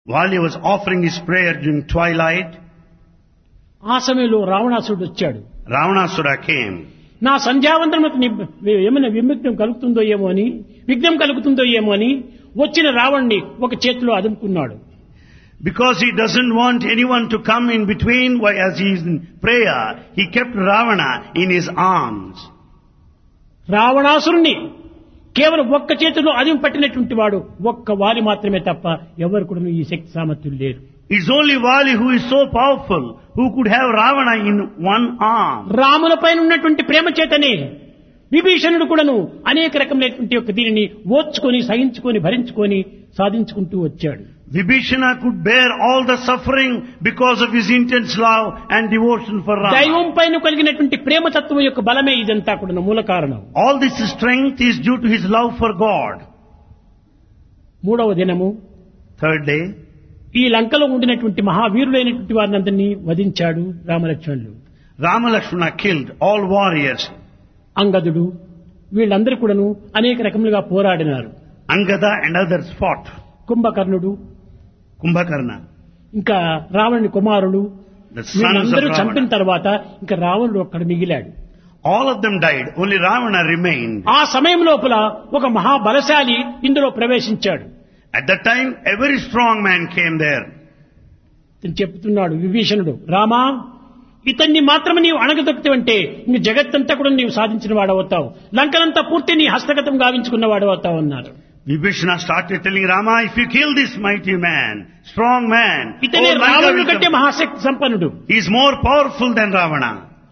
While he was offering his prayer during twilight, ఆ సమయంలో రావణాసుడు వచ్చాడు Ravanasura came. నా సంధ్యావందనకు ని- ఏమైనా విముగ్నం కలుగుతుందో ఏమో అని విఘ్నం కలుగుతుందో ఏమో అని వచ్చిన రావణ్ణి ఒక చేతిలో అదుముకున్నాడు Because he doesn't want anyone to come in between while as he is in prayer, he kept Ravana in his arms. రావణాసురుణ్ణి కేవలం ఒక్క చేతిలో అదిం పట్టినటువంటి వాడు ఒక్క వారి మాత్రమే తప్ప ఎవరు కూడా ఈ శక్తి సామర్థ్యులు లేరు It's only Vali who is so powerful who could have Ravana in one arm. రాముల పైన ఉన్నటువంటి ప్రేమ చేతనే విభీషణుడు కూడాను అనేక రకమైనటువంటి యొక్క దీనిని ఓర్చుకొని సహించుకొని భరించుకొని సాధించుకుంటూ వచ్చాడు Vibhishana could bear all the suffering because of his intense love and devotion for Rama. దైవం పైన కలిగినటువంటి ప్రేమతత్వం యొక్క బలమే ఇదంతా కూడా మూల కారణం All this strength is due to his love for God. మూడవ దినము Third day, ఈ లంకలో ఉండినటువంటి మహావీరులైనటువంటి వారిని అందరినీ వధించాడు రామలక్ష్మణులు Rama Lakshmana killed all warriors. అంగదుడు వీళ్ళందరూ కూడాను అనేక రకములుగా పోరాడినారు Angada and others fought. కుంభకర్ణుడు Kumbhakarna, ఇంకా రావణుని కుమారుడు the sons of వీళ్ళందరూ చంపిన Ravana. తర్వాత ఇంకా రావణుడు ఒక్కడ మిగిలాడు All of them died. Only Ravana remained. ఆ సమయం లోపల ఒక మహాబలశాలి ఇందులో ప్రవేశించాడు At that time, a very strong man came there. ఇతను చెప్తున్నాడు విభీషణుడు రామా ఇతన్ని మాత్రమే నీవు అణగదొక్కుతావంటే ఇంక జగత్తంతా కూడా నీవు సాధించిన వాడవుతావు లంకనంతా పూర్తి నీ హస్తగతం గావించుకున్న వాడవుతావు అన్నారు Vibhishana started telling Rama, if you kill this mighty man, strong man, ఇతనే oh, Lanka రావణుడు will కంటే come. మహాశక్తి సంపన్నుడు he is more powerful than Ravana.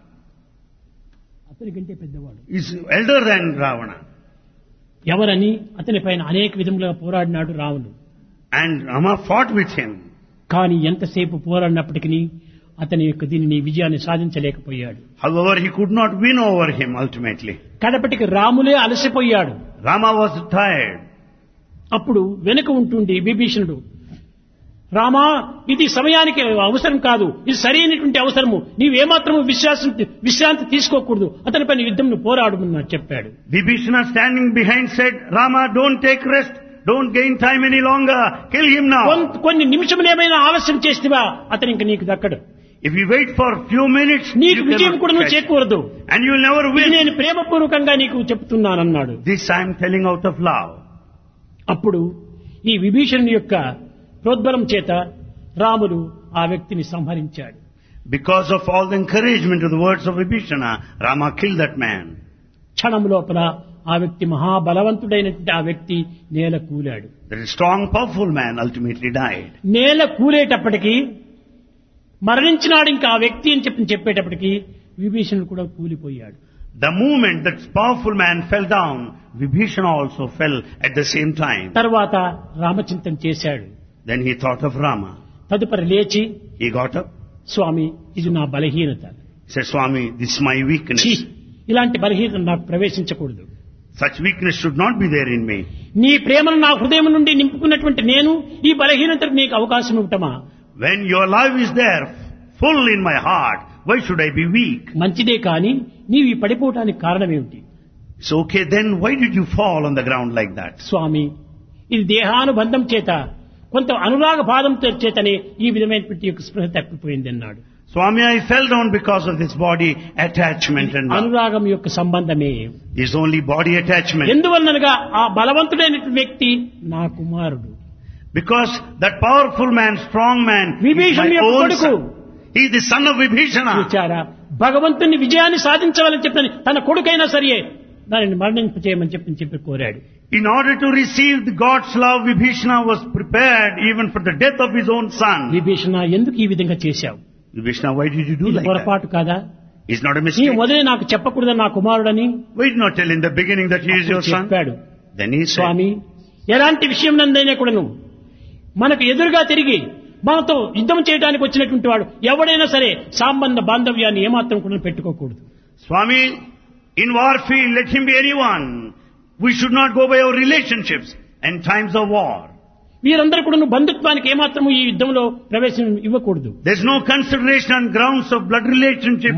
అతని కంటే పెద్దవాడు He is elder than Ravana. ఎవరని అతని పైన అనేక విధములుగా పోరాడినాడు రావణుడు And Rama fought with him. కానీ ఎంతసేపు పోరాడినప్పటికీ అతని యొక్క దీనిని విజయాన్ని సాధించలేకపోయాడు However, he could not win over him ultimately. కడపటికి రాములే అలసిపోయాడు Rama was tired. అప్పుడు వెనుక ఉంటుండి విభీషణుడు రామా ఇది సమయానికి అవసరం కాదు ఇది సరైనటువంటి అవసరము నీవేమాత్రము విశ్వాసం విశ్రాంతి తీసుకోకూడదు అతని పైన యుద్ధం పోరాడమని చెప్పాడు Vibhishana standing behind said, Rama, don't take rest. Don't gain time any longer. Kill him now. కొన్- కొన్ని నిమిషములేమైనా ఆలస్యం చేస్తేవా అతను ఇంక నీకు దక్కడు If you wait for few minutes, నీకు you విజయం cannot కూడా నువ్వు catch. చేకూడదు And you will never ఇది win. నేను ప్రేమపూర్వకంగా నీకు చెప్తున్నానన్నాడు This I am telling out of love. అప్పుడు ఈ విభీషణుని యొక్క ప్రోద్బలం చేత రాముడు ఆ వ్యక్తిని సంహరించాడు Because of all the encouragement of the words of Vibhishana, Rama killed that man. క్షణం లోపల ఆ వ్యక్తి మహాబలవంతుడైనటువంటి ఆ వ్యక్తి నేల కూలాడు That strong, powerful man ultimately died. నేల కూలేటప్పటికి మరణించినాడు ఇంకా ఆ వ్యక్తి అని చెప్పి చెప్పేటప్పటికి విభీషణుడు కూడా కూలిపోయాడు The moment that powerful man fell down, Vibhishana also fell at the same time. తర్వాత రామచింతన చేశాడు Then he thought of Rama. తదుపరి లేచి He got up. స్వామి ఇది నా బలహీనత He said, Swami, this is my weakness. ఛీ, ఇలాంటి బలహీనత నాకు ప్రవేశించకూడదు Such weakness should not be there in me. నీ ప్రేమను నా హృదయం నుండి నింపుకున్నటువంటి నేను ఈ బలహీనతకు నీకు అవకాశం ఇవ్వటమా When your love is there, full in my heart, why should I be weak? మంచిదే కాని నీవు ఈ పడిపోవటానికి కారణం ఏమిటి It's okay, then why did you fall on the ground like that? స్వామి ఇది దేహానుబంధం చేత కొంత అనురాగ బాధం చేతనే ఈ విధమైనటువంటి యొక్క స్పృహ తప్పిపోయింది అన్నాడు Swami, I fell down because of this body attachment and love. అనురాగం యొక్క సంబంధమే It's only body attachment. ఎందువలనగా ఆ బలవంతుడైనటువంటి వ్యక్తి నా కుమారుడు Because that powerful man, strong man, is విభీషణుని my యొక్క own కొడుకు son. He is the son of Vibhishana. చూచారా భగవంతుని విజయాన్ని సాధించవాలని చెప్పని తన కొడుకైనా సరే దానిని మరణింపచేయమని చెప్పి చెప్పి కోరాడు In order to receive the God's love, Vibhishana was prepared even for the death of his own son. Vibhishana ఎందుకు ఈ విధంగా చేశావు Vibhishana, why did you do ఇది like that? పొరపాటు కాదా It's not a నీ mistake. మొదలే నాకు చెప్పకూడదని నా కుమారుడని Why did not tell in the beginning that he is your son? చెప్పాడు Then he said, స్వామి ఎలాంటి విషయం నందైనా కూడాను మనకు ఎదురుగా తిరిగి మనతో యుద్ధం చేయడానికి వచ్చినటువంటి వాడు ఎవడైనా సరే సంబంధ బాంధవ్యాన్ని ఏమాత్రం కూడా పెట్టుకోకూడదు Swami, in warfield, let him be anyone. We should not go by our relationships and times of war. వీరందరూ కూడా బంధుత్వానికి ఏమాత్రము ఈ యుద్ధంలో ప్రవేశం ఇవ్వకూడదు There's no consideration on grounds of blood relationship